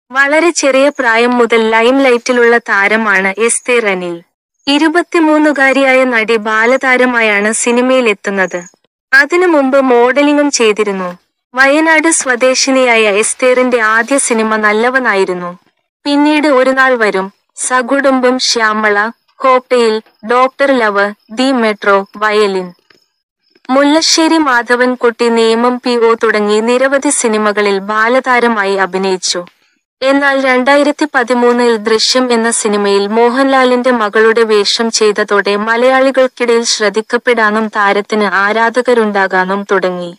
വളരെ ചെറിയ പ്രായം മുതൽ ലൈംലൈറ്റിലുള്ള താരമാണ് എസ്തേർ അനിൽ ഇരുപത്തിമൂന്നുകാരിയായ നടി ബാലതാരമായാണ് സിനിമയിലെത്തുന്നത് അതിനു മുമ്പ് മോഡലിംഗും ചെയ്തിരുന്നു വയനാട് സ്വദേശിനിയായ എസ്തേറിന്റെ ആദ്യ സിനിമ നല്ലവനായിരുന്നു പിന്നീട് ഒരു നാൾ വരും സകുടുംബം ശ്യാമള കോട്ടയിൽ doctor love the metro violin Mullassery Madhavankutty നിയമം പി ഒ തുടങ്ങി നിരവധി സിനിമകളിൽ ബാലതാരമായി അഭിനയിച്ചു എന്നാൽ രണ്ടായിരത്തി പതിമൂന്നിൽ ദൃശ്യം എന്ന സിനിമയിൽ മോഹൻലാലിന്റെ മകളുടെ വേഷം ചെയ്തതോടെ മലയാളികൾക്കിടയിൽ ശ്രദ്ധിക്കപ്പെടാനും താരത്തിന് ആരാധകരുണ്ടാകാനും തുടങ്ങി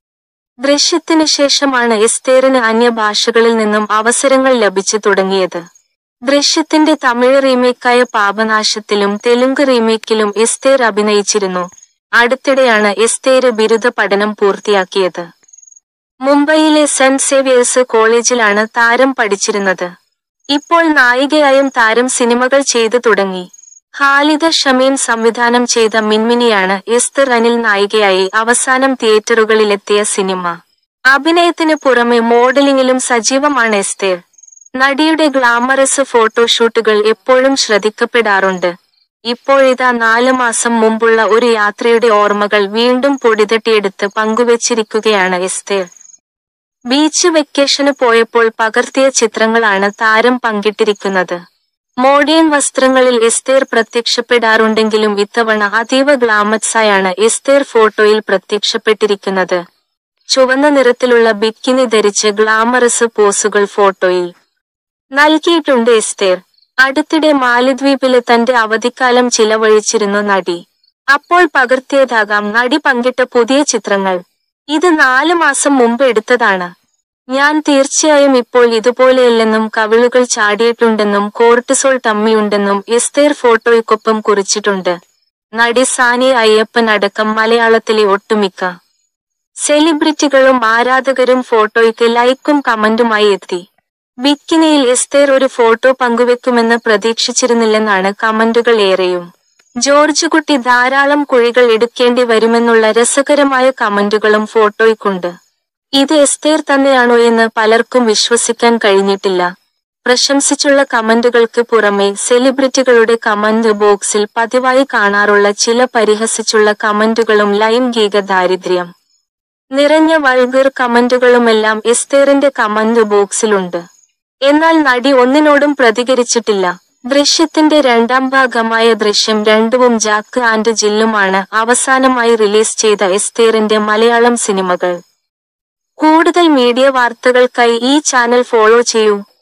ദൃശ്യത്തിനു ശേഷമാണ് എസ്തേറിന് അന്യഭാഷകളിൽ നിന്നും അവസരങ്ങൾ ലഭിച്ചു തുടങ്ങിയത് ദൃശ്യത്തിന്റെ തമിഴ് റീമേക്കായ പാപനാശത്തിലും തെലുങ്ക് റീമേക്കിലും എസ്തേർ അഭിനയിച്ചിരുന്നു അടുത്തിടെയാണ് എസ്തേര് ബിരുദ പഠനം പൂർത്തിയാക്കിയത് മുംബൈയിലെ സെന്റ് സേവിയേഴ്സ് കോളേജിലാണ് താരം പഠിച്ചിരുന്നത് ഇപ്പോൾ നായികയായും താരം സിനിമകൾ ചെയ്തു തുടങ്ങി ഖാലിദ ഷമീൻ സംവിധാനം ചെയ്ത മിൻമിനിയാണ് എസ്തർ അനിൽ നായികയായി അവസാനം തിയേറ്ററുകളിലെത്തിയ സിനിമ അഭിനയത്തിന് പുറമെ മോഡലിംഗിലും സജീവമാണ് എസ്തേർ നടിയുടെ ഗ്ലാമറസ് ഫോട്ടോഷൂട്ടുകൾ എപ്പോഴും ശ്രദ്ധിക്കപ്പെടാറുണ്ട് ഇപ്പോഴിതാ നാല് മാസം മുമ്പുള്ള ഒരു യാത്രയുടെ ഓർമ്മകൾ വീണ്ടും പൊടിതട്ടിയെടുത്ത് പങ്കുവച്ചിരിക്കുകയാണ് എസ്തേർ ബീച്ച് വെക്കേഷന് പോയപ്പോൾ പകർത്തിയ ചിത്രങ്ങളാണ് താരം പങ്കിട്ടിരിക്കുന്നത് മോഡേൺ വസ്ത്രങ്ങളിൽ എസ്തേർ പ്രത്യക്ഷപ്പെടാറുണ്ടെങ്കിലും ഇത്തവണ അതീവ ഗ്ലാമത്സായാണ് എസ്തേർ ഫോട്ടോയിൽ പ്രത്യക്ഷപ്പെട്ടിരിക്കുന്നത് ചുവന്ന നിറത്തിലുള്ള ബിക്കിനി ധരിച്ച് ഗ്ലാമറസ് പോസുകൾ ഫോട്ടോയിൽ നൽകിയിട്ടുണ്ട് എസ്തേർ അടുത്തിടെ മാലിദ്വീപിലെ തന്റെ അവധിക്കാലം ചിലവഴിച്ചിരുന്നു നടി അപ്പോൾ പകർത്തിയതാകാം നടി പങ്കിട്ട പുതിയ ചിത്രങ്ങൾ ഇത് നാല് മാസം മുമ്പ് എടുത്തതാണ് ഞാൻ തീർച്ചയായും ഇപ്പോൾ ഇതുപോലെയല്ലെന്നും കവിളുകൾ ചാടിയിട്ടുണ്ടെന്നും കോർട്ടിസോൾ തമ്മിയുണ്ടെന്നും എസ്തേർ ഫോട്ടോയ്ക്കൊപ്പം കുറിച്ചിട്ടുണ്ട് നടി സാനി അയ്യപ്പൻ അടക്കം മലയാളത്തിലെ ഒട്ടുമിക്ക സെലിബ്രിറ്റികളും ആരാധകരും ഫോട്ടോയ്ക്ക് ലൈക്കും കമന്റുമായി എത്തി ബിക്കിനിയിൽ എസ്തേർ ഒരു ഫോട്ടോ പങ്കുവെക്കുമെന്ന് പ്രതീക്ഷിച്ചിരുന്നില്ലെന്നാണ് കമന്റുകൾ ഏറെയും ജോർജ് കുട്ടി ധാരാളം കുഴികൾ എടുക്കേണ്ടി വരുമെന്നുള്ള രസകരമായ കമന്റുകളും ഫോട്ടോയ്ക്കുണ്ട് ഇത് എസ്തേർ തന്നെയാണോ എന്ന് പലർക്കും വിശ്വസിക്കാൻ കഴിഞ്ഞിട്ടില്ല പ്രശംസിച്ചുള്ള കമന്റുകൾക്ക് പുറമെ സെലിബ്രിറ്റികളുടെ കമന്റ് ബോക്സിൽ പതിവായി കാണാറുള്ള ചില പരിഹസിച്ചുള്ള കമന്റുകളും ലൈംഗിക ദാരിദ്ര്യം നിറഞ്ഞ വൾഗർ കമന്റുകളുമെല്ലാം എസ്തേറിന്റെ കമന്റ് ബോക്സിലുണ്ട് എന്നാൽ നടി ഒന്നിനോടും പ്രതികരിച്ചിട്ടില്ല ദൃശ്യത്തിന്റെ രണ്ടാം ഭാഗമായ ദൃശ്യം രണ്ടുവും ജാക്ക് ആൻഡ് ജില്ലുമാണ് അവസാനമായി റിലീസ് ചെയ്ത എസ്തേറിന്റെ മലയാളം സിനിമകൾ കൂടുതൽ മീഡിയ വാർത്തകൾക്കായി ഈ ചാനൽ ഫോളോ ചെയ്യൂ